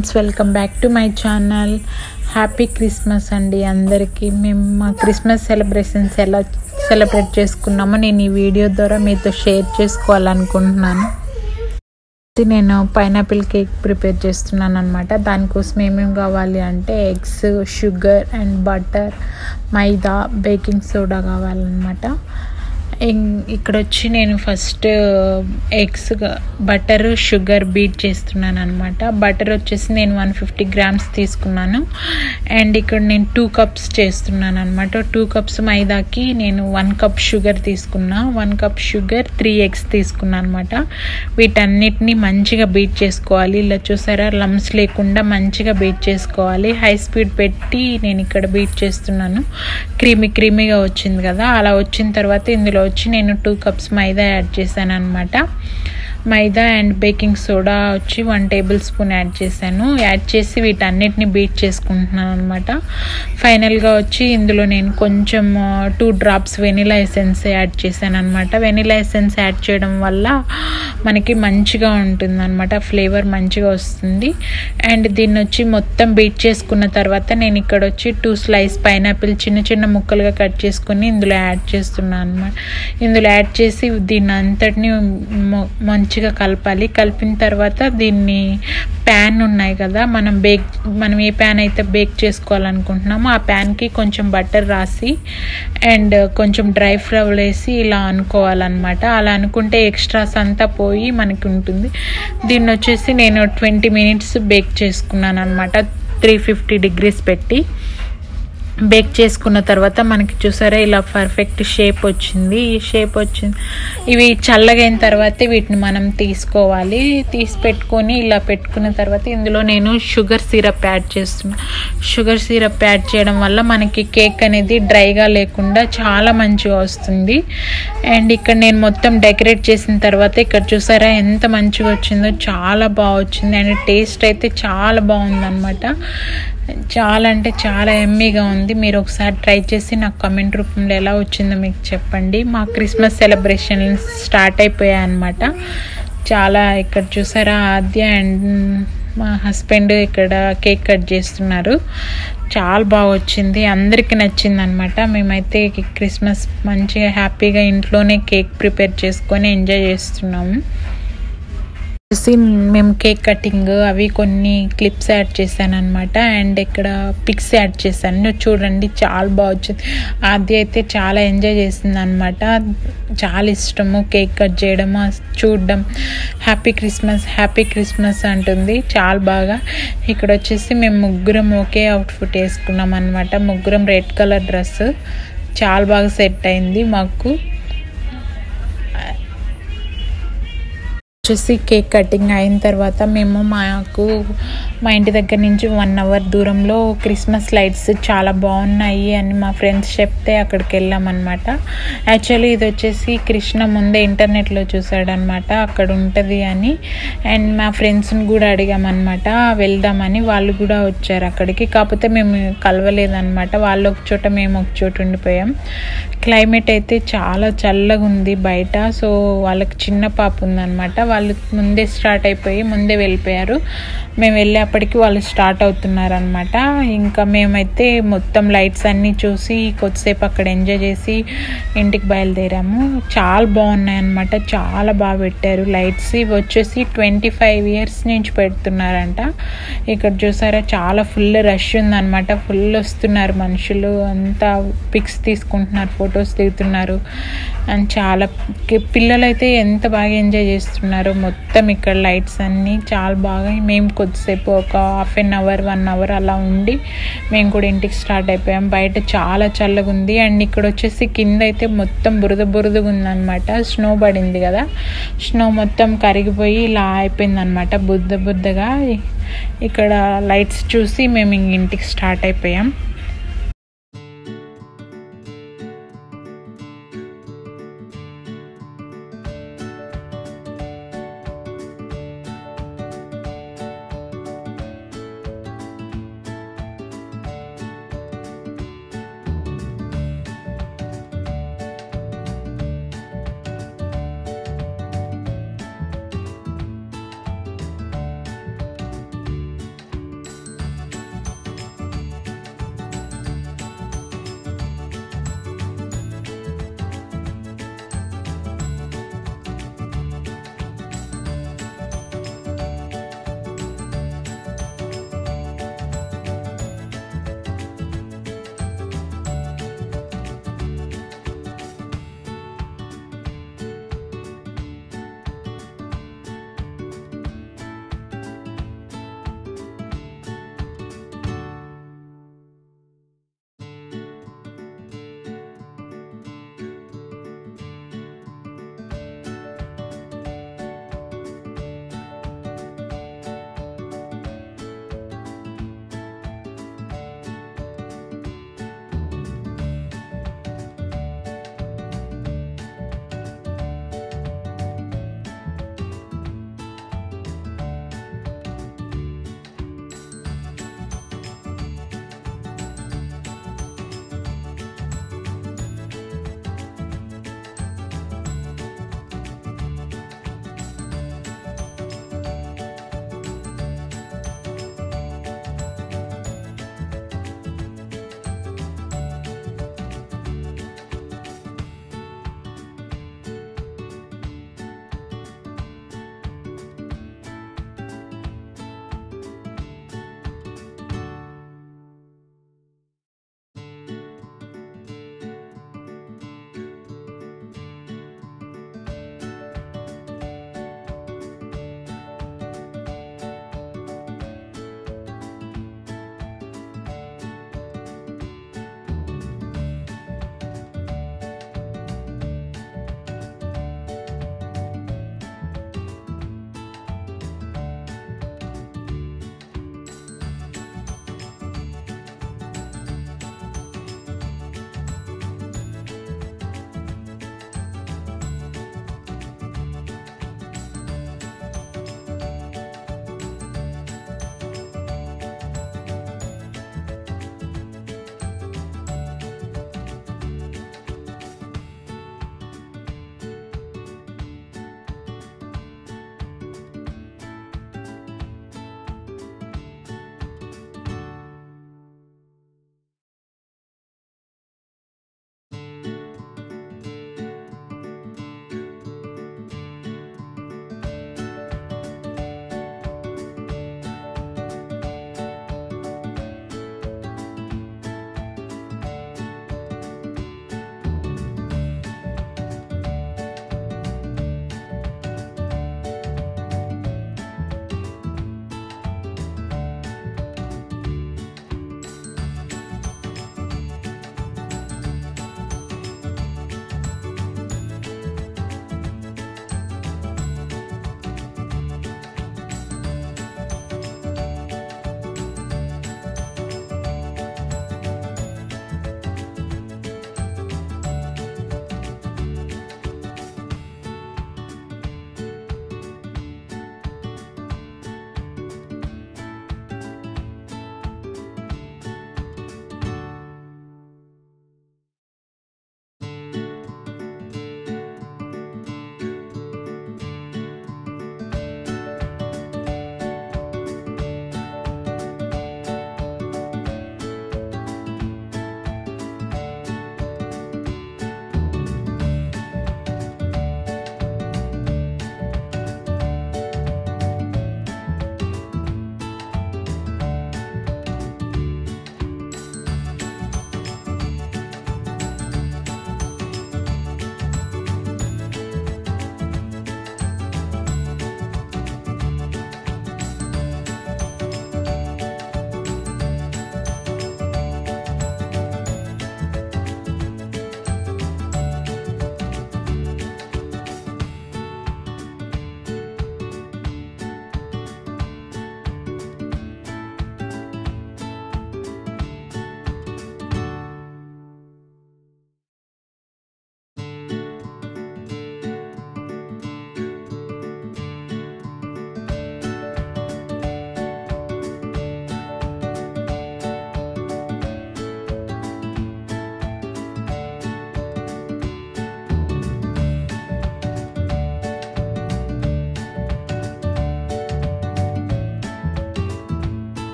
friends welcome back to my channel happy Christmas అండి అందరికీ మేము మా క్రిస్మస్ సెలబ్రేషన్స్ ఎలా సెలబ్రేట్ చేసుకున్నామో నేను ఈ వీడియో ద్వారా మీతో షేర్ చేసుకోవాలనుకుంటున్నాను ఇది నేను పైనాపిల్ కేక్ ప్రిపేర్ చేస్తున్నాను అనమాట దానికోసం ఏమేమి కావాలి అంటే eggs sugar and butter maida baking soda కావాలన్నమాట ఇం- ఇక్కడ వచ్చి నేను first eggs butter sugar beat చేస్తున్నాను అనమాట బటర్ వచ్చేసి నేను వన్ ఫిఫ్టీ గ్రామ్స్ తీసుకున్నాను అండ్ ఇక్కడ నేను టూ కప్స్ చేస్తున్నాను అనమాట టూ కప్స్ మైదాకి నేను వన్ కప్ షుగర్ తీసుకున్నా one cup sugar three eggs తీసుకున్నాను అనమాట వీటన్నిటిని మంచిగా బీట్ చేసుకోవాలి ఇలా చూసారా లమ్స్ లేకుండా మంచిగా బీట్ చేసుకోవాలి హై స్పీడ్ పెట్టి నేను ఇక్కడ బీట్ చేస్తున్నాను క్రీమీ క్రీమీగా వచ్చింది కదా అలా వచ్చిన తర్వాత ఇందులో వచ్చి నేను టూ కప్స్ మైదా యాడ్ చేశాను అనమాట మైదా అండ్ బేకింగ్ సోడా వచ్చి వన్ టేబుల్ స్పూన్ యాడ్ చేశాను యాడ్ చేసి వీటన్నిటిని బీట్ చేసుకుంటున్నాను అనమాట ఫైనల్గా వచ్చి ఇందులో నేను కొంచెం two drops vanilla essence add చేశాను అనమాట వెనిలా ఎసెన్స్ యాడ్ చేయడం వల్ల మనకి మంచిగా ఉంటుంది అనమాట ఫ్లేవర్ మంచిగా వస్తుంది అండ్ దీన్ని వచ్చి మొత్తం బీట్ చేసుకున్న తర్వాత నేను ఇక్కడ వచ్చి టూ స్లైస్ పైనాపిల్ చిన్న చిన్న ముక్కలుగా కట్ చేసుకుని ఇందులో యాడ్ చేస్తున్నాను అనమాట ఇందులో యాడ్ చేసి దీన్ని అంతటిని మొ- మంచిగా కలపాలి కలిపిన తర్వాత దీన్ని ప్యాన్ ఉన్నాయి కదా మనం బేక్ మనం ఏ ప్యాన్ అయితే బేక్ చేసుకోవాలనుకుంటున్నామో ఆ ప్యాన్కి కొంచెం బటర్ రాసి అండ్ కొంచెం డ్రై ఫ్లవర్ వేసి ఇలా అనుకోవాలన్నమాట అలా అనుకుంటే ఎక్స్ట్రాస్ అంతా పోయి మనకి ఉంటుంది దీన్ని వచ్చేసి నేను ట్వంటీ మినిట్స్ బేక్ చేసుకున్నాను అనమాట త్రీ ఫిఫ్టీ డిగ్రీస్ పెట్టి బేక్ చేసుకున్న తర్వాత మనకి చూసారా ఇలా పర్ఫెక్ట్ షేప్ వచ్చింది ఈ షేప్ వచ్చింది ఇవి చల్లగైన తర్వాత వీటిని మనం తీసుకోవాలి తీసి పెట్టుకొని ఇలా పెట్టుకున్న తర్వాత ఇందులో నేను షుగర్ సిరప్ యాడ్ చేస్తున్నా షుగర్ సిరప్ యాడ్ చేయడం వల్ల మనకి కేక్ అనేది డ్రైగా లేకుండా చాలా మంచిగా వస్తుంది అండ్ ఇక్కడ నేను మొత్తం డెకరేట్ చేసిన తర్వాత ఇక్కడ చూసారా ఎంత మంచిగా వచ్చిందో చాలా బాగా వచ్చింది అండ్ టేస్ట్ అయితే చాలా బాగుందన్నమాట చాలా అంటే చాలా ఎమ్మీగా ఉంది మీరు ఒకసారి ట్రై చేసి నాకు కమెంట్ రూపంలో ఎలా వచ్చిందో మీకు చెప్పండి మా క్రిస్మస్ సెలబ్రేషన్ స్టార్ట్ అయిపోయాయి అనమాట చాలా ఇక్కడ చూసారా ఆద్య అండ్ మా హస్బెండ్ ఇక్కడ కేక్ కట్ చేస్తున్నారు చాలా బాగా వచ్చింది అందరికీ నచ్చింది అనమాట మేమైతే క్రిస్మస్ మంచిగా హ్యాపీగా ఇంట్లోనే కేక్ ప్రిపేర్ చేసుకొని ఎంజాయ్ చేస్తున్నాము వచ్చేసి మేము కేక్ కటింగ్ అవి కొన్ని క్లిప్స్ యాడ్ చేశాను అనమాట అండ్ ఇక్కడ పిక్స్ యాడ్ చేశాను చూడండి చాలా బాగా వచ్చింది అది అయితే చాలా ఎంజాయ్ చేసింది అనమాట చాలా ఇష్టము కేక్ కట్ చేయడం చూడడం హ్యాపీ క్రిస్మస్ హ్యాపీ క్రిస్మస్ అంటుంది చాలా బాగా ఇక్కడ వచ్చేసి మేము ముగ్గురం ఒకే అవుట్ఫిట్ వేసుకున్నాం అనమాట ముగ్గురం రెడ్ కలర్ డ్రెస్ చాలా బాగా సెట్ అయింది మాకు వచ్చేసి కేక్ కటింగ్ అయిన తర్వాత మేము మాకు మా ఇంటి దగ్గర నుంచి వన్ అవర్ దూరంలో క్రిస్మస్ లైట్స్ చాలా బాగున్నాయి అని మా ఫ్రెండ్స్ చెప్తే అక్కడికి వెళ్ళామన్నమాట యాక్చువల్లీ ఇది వచ్చేసి కృష్ణ ముందే ఇంటర్నెట్లో చూసాడనమాట అక్కడ ఉంటుంది అని అండ్ మా ఫ్రెండ్స్ని కూడా అడిగామన్నమాట వెళ్దామని వాళ్ళు కూడా వచ్చారు అక్కడికి కాకపోతే మేము కలవలేదన్నమాట వాళ్ళు ఒక చోట మేము ఒక చోట ఉండిపోయాం క్లైమేట్ అయితే చాలా చల్లగా ఉంది బయట సో వాళ్ళకి చిన్న పాప ఉందన్నమాట వాళ్ళు ముందే స్టార్ట్ అయిపోయి ముందే వెళ్ళిపోయారు మేము వెళ్ళేప్పటికి వాళ్ళు స్టార్ట్ అవుతున్నారు అనమాట ఇంకా మేమైతే మొత్తం లైట్స్ అన్నీ చూసి కొద్దిసేపు అక్కడ ఎంజాయ్ చేసి ఇంటికి బయలుదేరాము చాలా బాగున్నాయి అనమాట చాలా బాగా పెట్టారు లైట్స్ ఇవి వచ్చేసి ట్వంటీ ఫైవ్ ఇయర్స్ నుంచి పెడుతున్నారంట ఇక్కడ చూసారా చాలా ఫుల్ రష్ ఉందన్నమాట ఫుల్ వస్తున్నారు మనుషులు అంతా పిక్స్ తీసుకుంటున్నారు ఫొటోస్ దిగుతున్నారు అండ్ చాలా కి- పిల్లలైతే ఎంత బాగా ఎంజాయ్ చేస్తున్నారు మొత్తం ఇక్కడ లైట్స్ అన్నీ చాలా బాగా మేము కొద్దిసేపు ఒక half an hour one hour అలా ఉండి మేము కూడా ఇంటికి స్టార్ట్ అయిపోయాం బయట చాలా చల్లగా ఉంది అండ్ ఇక్కడ వచ్చేసి కింద అయితే మొత్తం బురద బురదగా ఉందన్నమాట స్నో పడింది కదా స్నో మొత్తం కరిగిపోయి ఇలా అయిపోయింది అనమాట బుద్ధ బుద్ధగా ఇక్కడ లైట్స్ చూసి మేము ఇంక ఇంటికి స్టార్ట్ అయిపోయాం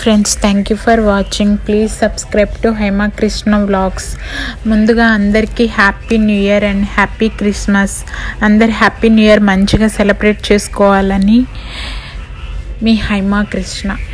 friends thank you for watching please subscribe to Haima Krishna vlogs ముందుగా అందరికీ happy new year and happy Christmas అందరు హ్యాపీ న్యూ ఇయర్ మంచిగా సెలబ్రేట్ చేసుకోవాలని మీ హైమా కృష్ణ